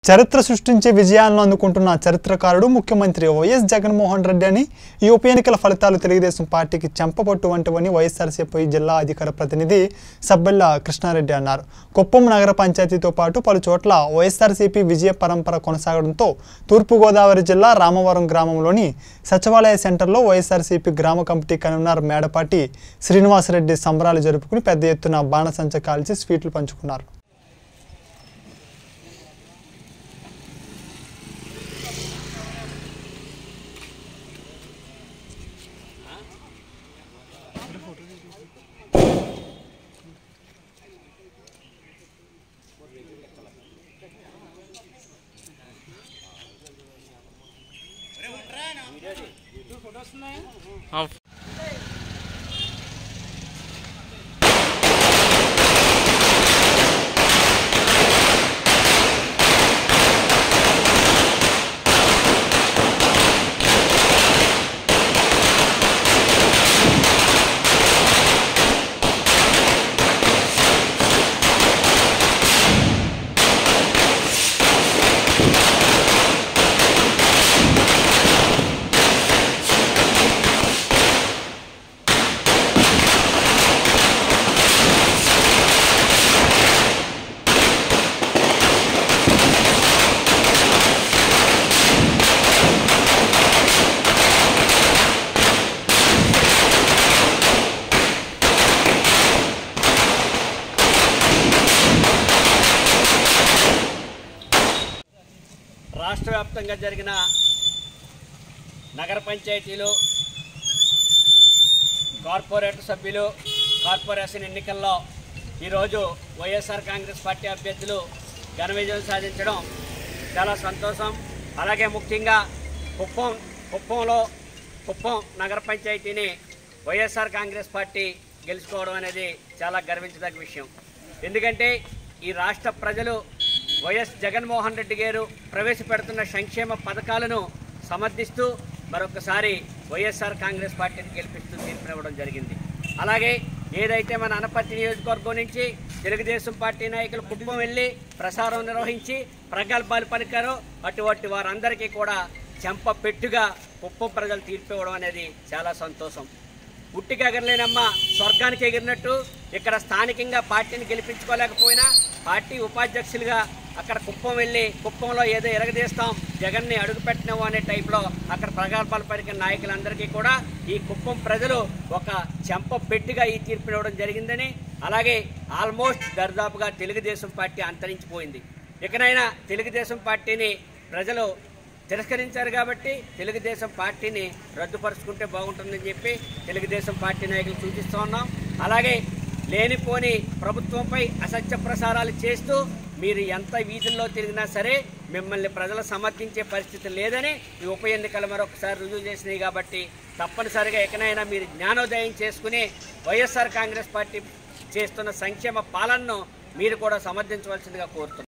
చరిత్ర సృష్టించే విజయాలను అందుకుంటున్న చరిత్రకారుడు ముఖ్యమంత్రి వైఎస్ జగన్మోహన్ రెడ్డి అని ఈ ఉప ఎన్నికల ఫలితాలు తెలుగుదేశం పార్టీకి చెంపపట్టు వంటివని వైఎస్ఆర్సీపీ జిల్లా అధికార ప్రతినిధి సబ్బెళ్ళ కృష్ణారెడ్డి అన్నారు కుప్పం నగర పంచాయతీతో పాటు పలు చోట్ల వైఎస్ఆర్సీపీ విజయ పరంపర కొనసాగడంతో తూర్పుగోదావరి జిల్లా రామవరం గ్రామంలోని సచివాలయ సెంటర్లో వైఎస్ఆర్సీపీ గ్రామ కమిటీ కన్వీనర్ మేడపాటి శ్రీనివాసరెడ్డి సంబరాలు జరుపుకుని పెద్ద ఎత్తున బాణసంచ కాల్చి స్వీట్లు పంచుకున్నారు రాష్ట్ర వ్యాప్తంగా జరిగిన నగర పంచాయతీలు కార్పొరేటర్ సభ్యులు కార్పొరేషన్ ఎన్నికల్లో ఈరోజు వైఎస్ఆర్ కాంగ్రెస్ పార్టీ అభ్యర్థులు ఘన విజయం సాధించడం చాలా సంతోషం అలాగే ముఖ్యంగా కుప్పం కుప్పంలో కుప్పం నగర పంచాయతీని వైఎస్ఆర్ కాంగ్రెస్ పార్టీ గెలుచుకోవడం అనేది చాలా గర్వించదగ్గ విషయం ఎందుకంటే ఈ రాష్ట్ర ప్రజలు వైఎస్ జగన్మోహన్ రెడ్డి గారు ప్రవేశపెడుతున్న సంక్షేమ పథకాలను సమర్థిస్తూ మరొకసారి వైఎస్ఆర్ కాంగ్రెస్ పార్టీని గెలిపిస్తూ తీర్పునివ్వడం జరిగింది అలాగే ఏదైతే మన అనపర్తి నియోజకవర్గం నుంచి తెలుగుదేశం పార్టీ నాయకులు కుటుంబం వెళ్ళి ప్రసారం నిర్వహించి ప్రగల్భాలు పలికారో అటువంటి వారందరికీ కూడా చెంప పెట్టుగా కుప్పం ప్రజలు తీర్పు ఇవ్వడం అనేది చాలా సంతోషం ఉట్టికి ఎగరలేనమ్మ స్వర్గానికి ఎగిరినట్టు ఇక్కడ స్థానికంగా పార్టీని గెలిపించుకోలేకపోయినా పార్టీ ఉపాధ్యక్షులుగా అక్కడ కుప్పం వెళ్ళి కుప్పంలో ఏదో ఎరగదీస్తాం జగన్ని అడుగుపెట్టినాము అనే టైప్లో అక్కడ ప్రగల్భాలు పలికిన నాయకులందరికీ కూడా ఈ కుప్పం ప్రజలు ఒక చెంప పెట్టిగా ఈ తీర్పునివ్వడం జరిగిందని అలాగే ఆల్మోస్ట్ దర్దాపుగా తెలుగుదేశం పార్టీ అంతరించిపోయింది ఇకనైనా తెలుగుదేశం పార్టీని ప్రజలు తిరస్కరించారు కాబట్టి తెలుగుదేశం పార్టీని రద్దుపరుచుకుంటే బాగుంటుందని చెప్పి తెలుగుదేశం పార్టీ నాయకులు సూచిస్తూ ఉన్నాం అలాగే లేనిపోని ప్రభుత్వంపై అసత్య ప్రసారాలు చేస్తూ మీరు ఎంత వీధుల్లో తిరిగినా సరే మిమ్మల్ని ప్రజలు సమర్థించే పరిస్థితి లేదని ఈ ఉప ఎన్నికలు మరొకసారి రుజువు చేసినాయి కాబట్టి తప్పనిసరిగా ఎక్కడైనా మీరు జ్ఞానోదయం చేసుకుని వైఎస్ఆర్ కాంగ్రెస్ పార్టీ చేస్తున్న సంక్షేమ పాలనను మీరు కూడా సమర్థించవలసిందిగా కోరుతున్నాం